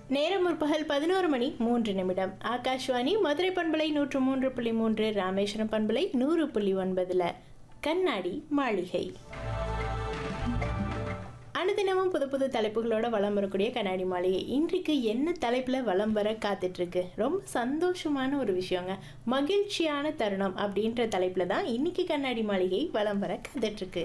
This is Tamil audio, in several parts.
நேரம் முற்பகல் பதினோரு மணி மூன்று நிமிடம் ஆகாஷ்வாணி மதுரை பண்பலை நூற்று மூன்று புள்ளி மூன்று ராமேஸ்வரம் பண்பலை நூறு புள்ளி ஒன்பதுல கண்ணாடி மாளிகை அனுதினமும் புது புது தலைப்புகளோட வலம் வரக்கூடிய கண்ணாடி மாளிகை இன்றைக்கு என்ன தலைப்பில் வலம் வர காத்துட்டு இருக்கு ரொம்ப சந்தோஷமான ஒரு விஷயங்க மகிழ்ச்சியான தருணம் அப்படின்ற தலைப்பில் தான் இன்னைக்கு கண்ணாடி மாளிகை வலம் வர காத்துட்டு இருக்கு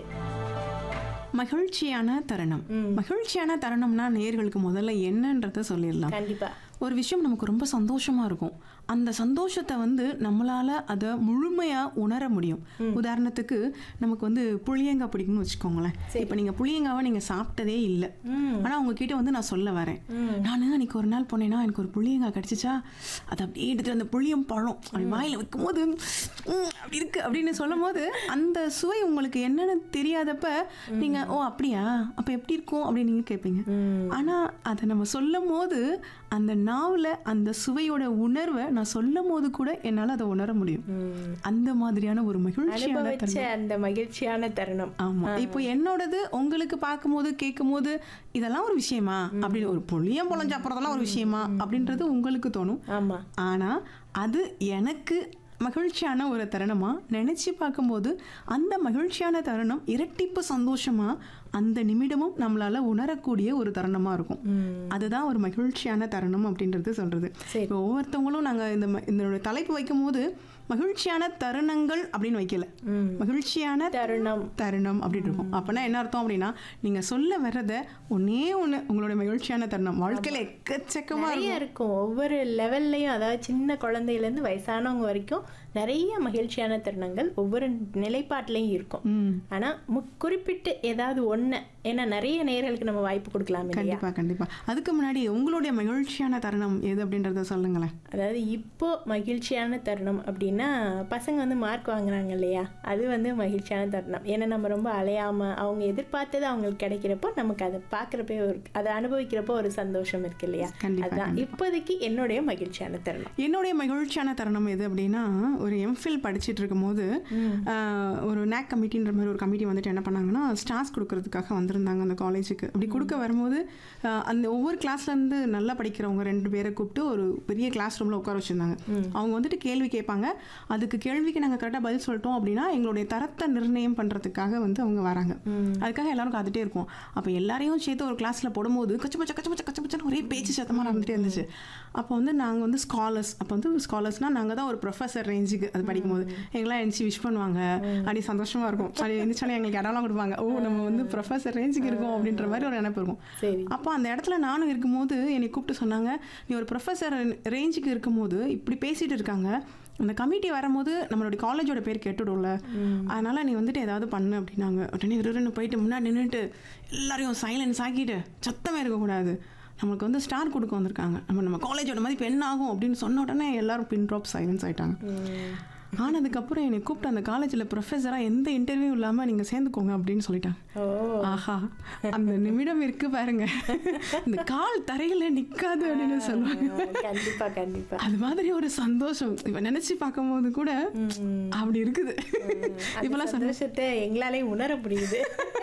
மகிழ்ச்சியான தருணம் மகிழ்ச்சியான தருணம்னா நேர்களுக்கு முதல்ல என்னன்றத சொல்லிடலாம் கண்டிப்பா ஒரு விஷயம் நமக்கு ரொம்ப சந்தோஷமா இருக்கும் அந்த சந்தோஷத்தை வந்து நம்மளால அதை முழுமையா உணர முடியும் உதாரணத்துக்கு நமக்கு வந்து புளியங்காய் பிடிக்கும்னு வச்சுக்கோங்களேன் இப்போ நீங்க புளியங்காவை நீங்க சாப்பிட்டதே இல்லை ஆனா உங்ககிட்ட வந்து நான் சொல்ல வரேன் நான் அன்னைக்கு ஒரு நாள் போனேன்னா எனக்கு ஒரு புளியங்காய் கிடைச்சிச்சா அதை அப்படியே எடுத்துட்டு அந்த புளியம் பழம் அப்படி வாயில வைக்கும் போது "ம், அப்படி இருக்கு அப்படின்னு சொல்லும் போது அந்த சுவை உங்களுக்கு என்னன்னு தெரியாதப்ப நீங்க ஓ அப்படியா அப்ப எப்படி இருக்கும் அப்படின்னு நீங்க கேட்பீங்க ஆனா அதை நம்ம சொல்லும் போது அந்த நாவில் அந்த சுவையோட உணர்வை நான் சொல்லும் போது கூட என்னால் அதை உணர முடியும் அந்த மாதிரியான ஒரு மகிழ்ச்சியான அனுபவிச்ச அந்த மகிழ்ச்சியான தருணம் ஆமா இப்போ என்னோடது உங்களுக்கு பார்க்கும்போது கேட்கும்போது இதெல்லாம் ஒரு விஷயமா அப்படின்னு ஒரு புளியம் பொழம் சாப்பிட்றதெல்லாம் ஒரு விஷயமா அப்படின்றது உங்களுக்கு தோணும் ஆமா ஆனா அது எனக்கு மகிழ்ச்சியான ஒரு தருணமா நினைச்சு பார்க்கும்போது அந்த மகிழ்ச்சியான தருணம் இரட்டிப்பு சந்தோஷமா அந்த நிமிடமும் நம்மளால உணரக்கூடிய ஒரு தருணமா இருக்கும் அதுதான் ஒரு மகிழ்ச்சியான தருணம் அப்படின்றது சொல்றது சரி. இப்போ ஒவ்வொருத்தவங்களும் நாங்க இந்த ம- இந்த தலைப்பு வைக்கும் போது மகிழ்ச்சியான தருணங்கள் அப்படின்னு வைக்கல மகிழ்ச்சியான தருணம் தருணம் அப்படின்னு இருக்கும் அப்பனா என்ன அர்த்தம் அப்படின்னா நீங்க சொல்ல வர்றத ஒன்னே ஒண்ணு உங்களுடைய மகிழ்ச்சியான தருணம் வாழ்க்கையில எக்கச்சக்கமா நிறைய இருக்கும் ஒவ்வொரு லெவல்லையும் அதாவது சின்ன குழந்தையில இருந்து வயசானவங்க வரைக்கும் நிறைய மகிழ்ச்சியான தருணங்கள் ஒவ்வொரு நிலைப்பாட்டிலையும் இருக்கும் ம் ஆனா மு- குறிப்பிட்டு ஏதாவது ஒண்ணு ஏன்னா நிறைய நேயர்களுக்கு நம்ம வாய்ப்பு கொடுக்கலாம் இல்லையா கண்டிப்பா கண்டிப்பா அதுக்கு முன்னாடி உங்களுடைய மகிழ்ச்சியான தருணம் எது அப்படின்றத சொல்லுங்களேன் அதாவது இப்போ மகிழ்ச்சியான தருணம் அப்படின்னா பசங்க வந்து மார்க் வாங்குறாங்க இல்லையா அது வந்து மகிழ்ச்சியான தருணம் ஏன்னா நம்ம ரொம்ப அலையாம அவங்க எதிர்பார்த்தது அவங்களுக்கு கிடைக்கிறப்போ நமக்கு அதை பார்க்குறப்ப ஒரு அதை அனுபவிக்கிறப்போ ஒரு சந்தோஷம் இருக்கு இல்லையா கண்டிப்பா, அதுதான் இப்போதைக்கு என்னுடைய மகிழ்ச்சியான தருணம் என்னுடைய மகிழ்ச்சியான தருணம் எது அப்படின்னா ஒரு எம்ஃபில் படிச்சுட்டு இருக்கும்போது ஆஹ், ஒரு நேக் கமிட்டின்ற மாதிரி ஒரு கமிட்டி வந்துட்டு என்ன பண்ணாங்கன்னா ஸ்டார்ஸ் கொடுக்கறதுக்காக வந்திருந்தாங்க அந்த காலேஜுக்கு அப்படி கொடுக்க வரும்போது ஆஹ், அந்த ஒவ்வொரு கிளாஸ்ல இருந்து நல்லா படிக்கிறவங்க ரெண்டு பேரை கூப்பிட்டு ஒரு பெரிய கிளாஸ் ரூம்ல உட்கார வச்சிருந்தாங்க அவங்க வந்துட்டு கேள்வி கேட்பாங்க அதுக்கு கேள்விக்கு நாங்கள் கரெக்டாக பதில் சொல்லிட்டோம் அப்படின்னா எங்களுடைய தரத்தை நிர்ணயம் பண்றதுக்காக வந்து அவங்க வராங்க அதுக்காக எல்லாரும் காத்துட்டே இருப்போம் அப்போ எல்லாரையும் சேர்த்து ஒரு கிளாஸ்ல போடும்போது கச்ச பச்ச கச்ச பச்ச கச்ச பச்சன்னு ஒரே பேச்சு சத்தமாக நடந்துட்டே இருந்துச்சு அப்போ வந்து நாங்கள் வந்து ஸ்காலர்ஸ் அப்போ வந்து ஸ்காலர்ஸ்னா நாங்கள் தான் ஒரு ப்ரொஃபஸர் ரேஞ்சுக்கு அது படிக்கும்போது எங்களாம் எழுந்துச்சு விஷ் பண்ணுவாங்க அப்படி சந்தோஷமா இருக்கும் அப்படி எழுந்துச்சாலே எங்களுக்கு இடம்லாம் கொடுப்பாங்க ஓ நம்ம வந்து ப்ரொஃபஸர் ரேஞ்சுக்கு இருக்கோம் அப்படின்ற மாதிரி ஒரு நினைப்பு இருக்கும் சரி அப்போ அந்த இடத்துல நானும் இருக்கும்போது என்னை கூப்பிட்டு சொன்னாங்க நீ ஒரு ப்ரொஃபஸர் ரேஞ்சுக்கு இருக்கும்போது இப்படி பேசிட்டு இருக்காங்க அந்த கமிட்டி வரும்போது நம்மளுடைய காலேஜோட பேர் கெட்டுடும்ல அதனால நீ வந்துட்டு ஏதாவது பண்ணு அப்படின்னாங்க உடனே விருன்னு போயிட்டு முன்னாடி நின்றுட்டு எல்லாரையும் சைலன்ஸ் ஆக்கிட்டு சத்தமே இருக்கக்கூடாது நம்மளுக்கு வந்து ஸ்டார் கொடுக்க வந்திருக்காங்க நம்ம நம்ம காலேஜோட மதிப்பு என்ன ஆகும் அப்படின்னு சொன்ன உடனே எல்லாரும் பின் ட்ராப் சைலன்ஸ் ஆயிட்டாங்க ஆனதுக்கப்புறம் என்னை கூப்பிட்டு அந்த காலேஜில் ப்ரொஃபஸராக எந்த இன்டர்வியூ இல்லாமல் நீங்கள் சேர்ந்துக்கோங்க அப்படின்னு சொல்லிட்டாங்க ஓ ஆஹா அந்த நிமிடம் இருக்கு பாருங்க இந்த கால் தரையில நிக்காது அப்படின்னு சொல்லுவாங்க கண்டிப்பா கண்டிப்பா அது மாதிரி ஒரு சந்தோஷம் இப்ப நினைச்சு பார்க்கும்போது கூட அப்படி இருக்குது அந்த இப்பெல்லாம் சந்தோஷம் சந்தோஷத்தை எங்களாலே உணர முடியுது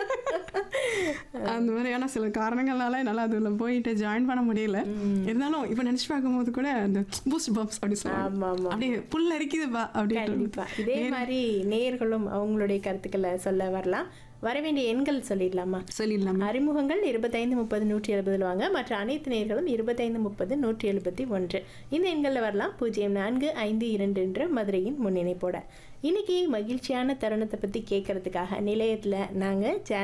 அந்த மாதிரியான சில காரணங்கள்னால என்னால அதுல போயிட்டு ஜாயின் பண்ண முடியல இருந்தாலும் இப்ப நினைச்சு பார்க்கும்போது கூட அந்த பூஸ்ட் பம்ப்ஸ் அப்படி ஆமா, சொல்லுவாங்க ஆமா. அப்படியே புல் அரிக்குதுப்பா கண்டிப்பா அப்படின்னு இதே மாதிரி நேயர்களும் அவங்களுடைய கருத்துக்களை சொல்ல வரலாம் வர வேண்டிய எண்கள் சொல்லிடலாமா சொல்லிடலாமா அறிமுகங்கள் இருபத்தைந்து முப்பது நூற்றி எழுபதில் வாங்க மற்ற அனைத்து நேர்களும் இருபத்தைந்து முப்பது நூற்றி எழுபத்தி ஒன்று இந்த எண்களில் வரலாம் பூஜ்ஜியம் நான்கு ஐந்து இரண்டு என்ற மதுரையின் முன்னிணைப்போட இன்னைக்கு மகிழ்ச்சியான தருணத்தை பற்றி கேட்கறதுக்காக நிலையத்தில் நாங்கள்